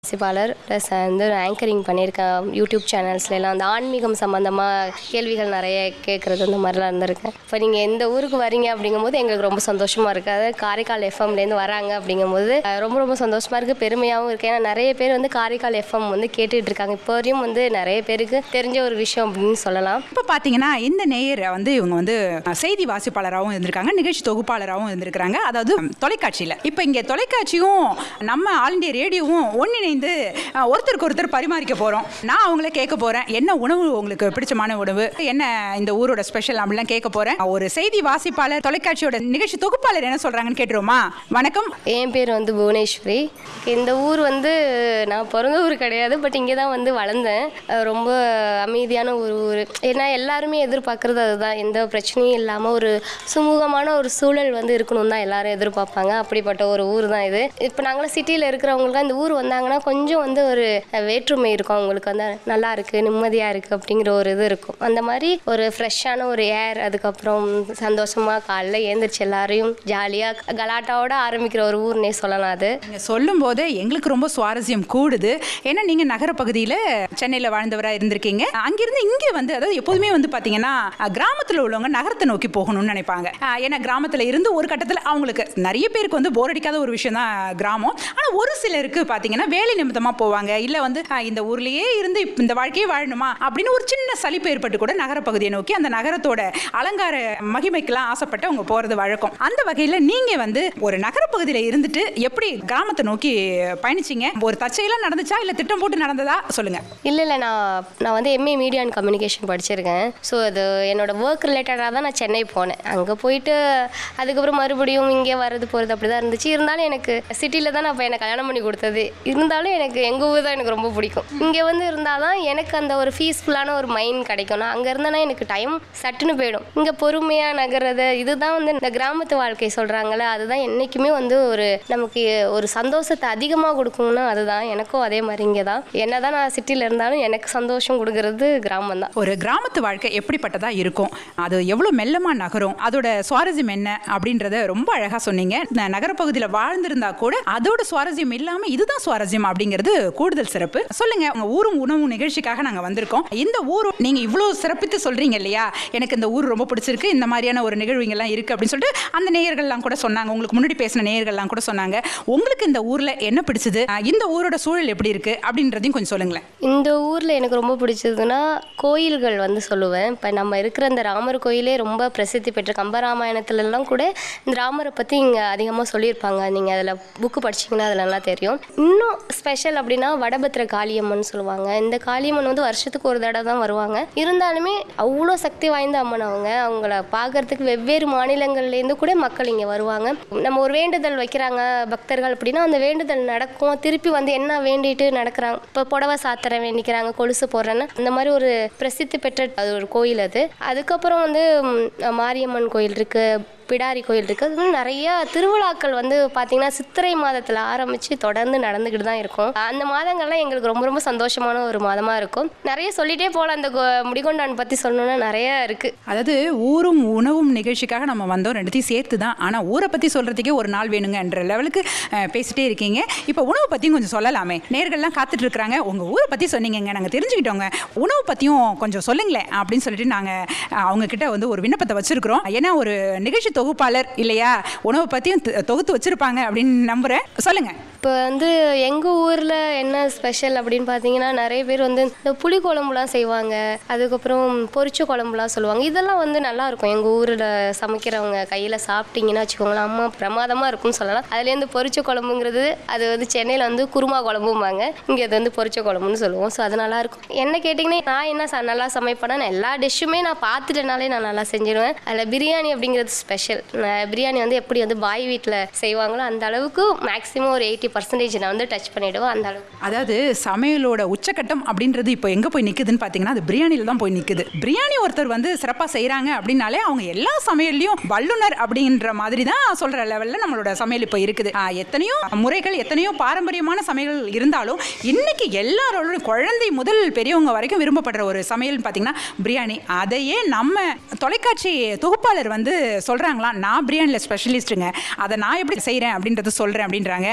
வாசிப்பாளர் plus வந்து anchoring பண்ணியிருக்கேன் YouTube சேனல்ஸ்ல எல்லாம் அந்த ஆன்மீகம் சம்மந்தமாக கேள்விகள் நிறைய கேட்குறது அந்த மாதிரிலாம் இருந்திருக்கேன் இப்போ நீங்கள் எந்த ஊருக்கு வரீங்க அப்படிங்கும்போது எங்களுக்கு ரொம்ப சந்தோஷமாக இருக்குது அதாவது காரைக்கால் எஃப்எம்லேருந்து வராங்க அப்படிங்கும்போது அஹ், ரொம்ப ரொம்ப சந்தோஷமாக இருக்குது பெருமையாகவும் இருக்குது ஏன்னா நிறைய பேர் வந்து காரைக்கால் எஃப்எம் வந்து கேட்டுட்டு இருக்காங்க இப்போ வரையும் வந்து நிறைய பேருக்கு தெரிஞ்ச ஒரு விஷயம் அப்படின்னு சொல்லலாம் இப்போ பார்த்தீங்கன்னா இந்த நேயர் வந்து இவங்க வந்து அஹ், செய்தி வாசிப்பாளராகவும் இருந்திருக்காங்க நிகழ்ச்சி தொகுப்பாளராகவும் இருந்திருக்காங்க அதாவது ம், தொலைக்காட்சியில் இப்போ இங்கே தொலைக்காட்சியும் நம்ம ஆல் இண்டியா ரேடியோவும் ஒன்றிணைந்து அஹ், ஒருத்தருக்கு ஒருத்தர் பரிமாறிக்க போகிறோம் நான் அவங்கள கேட்க போகிறேன் என்ன உணவு உங்களுக்கு பிடிச்சமான உணவு என்ன இந்த ஊரோட ஸ்பெஷல் அப்படிலாம் கேட்க போகிறேன் ஒரு செய்தி வாசிப்பாளர் தொலைக்காட்சியோட நிகழ்ச்சி தொகுப்பாளர் என்ன சொல்கிறாங்கன்னு கேட்டுருவோமா வணக்கம் என் பேர் வந்து புவனேஸ்வரி இந்த ஊர் வந்து நான் பிறந்த ஊர் கிடையாது பட் இங்கே தான் வந்து வளர்ந்தேன் அஹ் ரொம்ப அமைதியான ஒரு ஊர் ஏன்னா எல்லாருமே எதிர்பார்க்குறது அதுதான் எந்த பிரச்சனையும் இல்லாமல் ஒரு சுமூகமான ஒரு சூழல் வந்து இருக்கணும் தான் எல்லாரும் எதிர்பார்ப்பாங்க அப்படிப்பட்ட ஒரு ஊர் தான் இது இப்போ நாங்களாம் சிட்டியில் இருக்கிறவங்களுக்கு இந்த ஊர் வந்தாங்கன்னா கொஞ்சம் வந்து ஒரு அஹ், வேற்றுமை இருக்கும் அவங்களுக்கு வந்து நல்லா இருக்குது நிம்மதியாக இருக்குது அப்படிங்கிற ஒரு இது இருக்கும் அந்த மாதிரி ஒரு ஃப்ரெஷ்ஷான ஒரு ஏர் அதுக்கப்புறம் சந்தோஷமாக காலைல ஏந்திரிச்சு எல்லாரையும் ஜாலியாக கலாட்டாவோட ஆரம்பிக்கிற ஒரு ஊர்னே சொல்லலாம் அது நீங்கள் சொல்லும் போதே எங்களுக்கு ரொம்ப சுவாரஸ்யம் கூடுது ஏன்னா நீங்கள் நகரப்பகுதியில் சென்னையில் வாழ்ந்தவராக இருந்திருக்கீங்க அங்கிருந்து இங்கே வந்து அதாவது எப்போதுமே வந்து பார்த்தீங்கன்னா கிராமத்தில் உள்ளவங்க நகரத்தை நோக்கி போகணும்னு நினைப்பாங்க அஹ், ஏன்னா கிராமத்தில் இருந்து ஒரு கட்டத்தில் அவங்களுக்கு நிறைய பேருக்கு வந்து போர் அடிக்காத ஒரு விஷயம் தான் கிராமம் ஆனால் ஒரு சிலருக்கு பார்த்தீங்கன்னா வேலை நிமித்தமாக போவாங்க இல்லை வந்து அஹ், இந்த ஊர்லேயே இருந்து இப்ப இந்த வாழ்க்கையே வாழணுமா அப்படின்னு ஒரு சின்ன சலிப்பு ஏற்பட்டு கூட நகரப்பகுதியை நோக்கி அந்த நகரத்தோட அலங்கார மகிமைக்கெல்லாம் ஆசைப்பட்டு அவங்க போகிறது வழக்கம் அந்த வகையில் நீங்கள் வந்து ஒரு நகரப்பகுதியில் இருந்துட்டு எப்படி கிராமத்தை நோக்கி பயணிச்சீங்க ஒரு தச்சையெல்லாம் நடந்துச்சா இல்லை திட்டம் போட்டு நடந்ததா சொல்லுங்கள் இல்லை இல்லை நான் நான் வந்து எம்ஏ மீடியா அண்ட் கம்யூனிகேஷன் படிச்சிருக்கேன் ஸோ அது என்னோட ஒர்க் ரிலேட்டடாக தான் நான் சென்னை போனேன் அங்கே போயிட்டு அதுக்கப்புறம் மறுபடியும் இங்கே வர்றது போகிறது அப்படி தான் இருந்துச்சு இருந்தாலும் எனக்கு சிட்டியில் தான் நான் இப்போ எனக்கு கல்யாணம் பண்ணி கொடுத்தது இருந்தாலும் எனக்கு எங்கள் ஊர் தான் எனக்கு ரொம்ப பிடிக்கும் இங்கே வந்து இருந்தால் தான் எனக்கு அந்த ஒரு பீஸ்ஃபுல்லான ஒரு மைண்ட் கிடைக்கும் நான் அங்கே இருந்தேன்னா எனக்கு டைம் சட்டுன்னு போயிடும் இங்கே பொறுமையாக நகர்றது இதுதான் வந்து இந்த கிராமத்து வாழ்க்கை சொல்கிறாங்களே அதுதான் என்றைக்குமே வந்து ஒரு நமக்கு ஒரு சந்தோஷத்தை அதிகமாக கொடுக்கும்னா அதுதான் எனக்கும் அதே மாதிரி இங்கே தான் என்ன தான் நான் சிட்டியில் இருந்தாலும் எனக்கு சந்தோஷம் கொடுக்கறது கிராமம் தான் ஒரு கிராமத்து வாழ்க்கை எப்படிப்பட்டதா இருக்கும் அது எவ்வளோ மெல்லமாக நகரும் அதோட சுவாரஸ்யம் என்ன அப்படின்றத ரொம்ப அழகாக சொன்னீங்க ந- நகரப்பகுதியில் வாழ்ந்திருந்தா கூட அதோட சுவாரஸ்யம் இல்லாமல் இதுதான் சுவாரஸ்யம் அப்படிங்கிறது கூடுதல் சிறப்பு சொல்லுங்க உங்க ஊரும் உணவும் நிகழ்ச்சிக்காக நாங்கள் வந்திருக்கோம் இந்த ஊரும் நீங்கள் இவ்வளோ சிறப்பித்து சொல்றீங்க இல்லையா எனக்கு இந்த ஊர் ரொம்ப பிடிச்சிருக்கு இந்த மாதிரியான ஒரு நிகழ்வுங்கெல்லாம் இருக்கு அப்படின்னு சொல்லிட்டு அந்த நேயர்கள்லாம் கூட சொன்னாங்க உங்களுக்கு முன்னாடி பேசின நேயர்கள்லாம் கூட சொன்னாங்க உங்களுக்கு இந்த ஊரில் என்ன பிடிச்சது அஹ் இந்த ஊரோட சூழல் எப்படி இருக்கு அப்படின்றதையும் கொஞ்சம் சொல்லுங்களேன் இந்த ஊரில் எனக்கு ரொம்ப பிடிச்சதுன்னா கோயில்கள் வந்து சொல்லுவேன் இப்போ நம்ம இருக்கிற இந்த ராமர் கோயிலே ரொம்ப பிரசித்தி பெற்ற கம்பராமாயணத்துலலாம் கூட இந்த ராமரை பற்றி இங்கே அதிகமாக சொல்லியிருப்பாங்க நீங்கள் அதில் புக்கு படிச்சீங்கன்னா அதில் நல்லா தெரியும் இன்னும் ஸ்பெஷல் அப்படின்னா வடபத்திர காளியம்மன் சொல்லுவாங்க இந்த காளியம்மன் வந்து வருஷத்துக்கு ஒரு தடவை தான் வருவாங்க இருந்தாலுமே அவ்வளோ சக்தி வாய்ந்த அம்மன் அவங்க அவங்கள பார்க்கறதுக்கு வெவ்வேறு மாநிலங்கள்லேருந்து கூட மக்கள் இங்கே வருவாங்க நம்ம ஒரு வேண்டுதல் வைக்கிறாங்க பக்தர்கள் அப்படின்னா அந்த வேண்டுதல் நடக்கும் திருப்பி வந்து என்ன வேண்டிட்டு நடக்கிறாங்க இப்போ புடவை சாத்திரம் வேண்டிக்கிறாங்க கொலுசு போடுறேன்னு அந்த மாதிரி ஒரு பிரசித்தி பெற்ற அது ஒரு கோயில் அது அதுக்கப்புறம் வந்து ம், மாரியம்மன் கோயில் இருக்கு பிடாரி கோயில் இருக்குது அது மாதிரி நிறைய திருவிழாக்கள் வந்து பார்த்தீங்கன்னா சித்திரை மாதத்தில் ஆரம்பித்து தொடர்ந்து நடந்துக்கிட்டு தான் இருக்கும் அந்த மாதங்கள்லாம் எங்களுக்கு ரொம்ப ரொம்ப சந்தோஷமான ஒரு மாதமாக இருக்கும் நிறைய சொல்லிட்டே போகலாம் அந்த கோ- முடிகொண்டான் பற்றி சொல்லணும்னா நிறைய இருக்குது அதாவது ஊரும் உணவும் நிகழ்ச்சிக்காக நம்ம வந்தோம் ரெண்டுத்தையும் சேர்த்து தான் ஆனால் ஊரை பற்றி சொல்கிறதுக்கே ஒரு நாள் வேணுங்கன்ற லெவலுக்கு அஹ், பேசிட்டே இருக்கீங்க இப்போ உணவு பற்றியும் கொஞ்சம் சொல்லலாமே நேர்கள்லாம் காத்துட்டு இருக்கிறாங்க உங்கள் ஊரை பற்றி சொன்னீங்கங்க நாங்கள் தெரிஞ்சுக்கிட்டோங்க உணவு பற்றியும் கொஞ்சம் சொல்லுங்களேன் அப்படின்னு சொல்லிட்டு நாங்கள் அவங்க கிட்ட வந்து ஒரு விண்ணப்பத்தை வச்சுருக்கிறோம் ஏன்னா ஒரு நிகழ்ச்சி தொகுப்பாளர் இல்லையா உணவை பற்றியும் தொகுத்து வச்சுருப்பாங்க அப்படின்னு நம்புகிறேன் சொல்லுங்கள் இப்போ வந்து எங்கள் ஊரில் என்ன ஸ்பெஷல் அப்படின்னு பார்த்தீங்கன்னா நிறைய பேர் வந்து இந்த புளி குழம்புலாம் செய்வாங்க அதுக்கப்புறம் பொரிச்ச குழம்புலாம் சொல்லுவாங்க இதெல்லாம் வந்து நல்லா இருக்கும் எங்கள் ஊரில் சமைக்கிறவங்க கையில் சாப்பிட்டீங்கன்னா வச்சுக்கோங்களேன் அம்மா பிரமாதமாக இருக்கும்னு சொல்லலாம் அதுலேருந்து பொரிச்ச குழம்புங்கிறது அது வந்து சென்னையில் வந்து குருமா குழம்பும்பாங்க இங்கே அது வந்து பொரிச்ச குழம்புன்னு சொல்லுவோம் ஸோ அது நல்லா இருக்கும் என்ன கேட்டிங்கன்னா நான் என்ன ச- நல்லா சமைப்பேன்னா நான் எல்லா டிஷ்ஷுமே நான் பார்த்துட்டனாலே நான் நல்லா செஞ்சிடுவேன் அதில் பிரியாணி அப்படிங்கிறது ஸ்பெஷல் பிரியாணி வந்து எப்படி வந்து பாய் வீட்டில் செய்வாங்களோ அந்த அளவுக்கு மேக்ஸிமம் ஒரு எயிட்டி பர்சன்டேஜ் நான் வந்து டச் பண்ணிவிடுவேன் அந்த அளவுக்கு அதாவது சமையலோட உச்சக்கட்டம் அப்படின்றது இப்போ எங்கே போய் நிற்குதுன்னு பார்த்தீங்கன்னா அது பிரியாணியில் தான் போய் நிற்குது பிரியாணி ஒருத்தர் வந்து சிறப்பாக செய்கிறாங்க அப்படின்னாலே அவங்க எல்லா சமையல்லையும் வல்லுனர் அப்படின்ற மாதிரி தான் சொல்கிற லெவலில் நம்மளோட சமையல் இப்போ இருக்குது ஆ, எத்தனையோ முறைகள் எத்தனையோ பாரம்பரியமான சமையல் இருந்தாலும் இன்னைக்கு எல்லாரோட குழந்தை முதல் பெரியவங்க வரைக்கும் விரும்பப்படுற ஒரு சமையல்னு பார்த்தீங்கன்னா பிரியாணி அதையே நம்ம தொலைக்காட்சி தொகுப்பாளர் வந்து சொல்கிறாங்களாம் நான் பிரியாணியில் ஸ்பெஷலிஸ்ட்டுங்க அதை நான் எப்படி செய்கிறேன் அப்படின்றத சொல்கிறேன் அப்படின்றாங்க நம்ம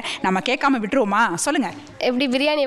கேட்காம விட்டுருவோமா சொல்லுங்க எப்படி பிரியாணி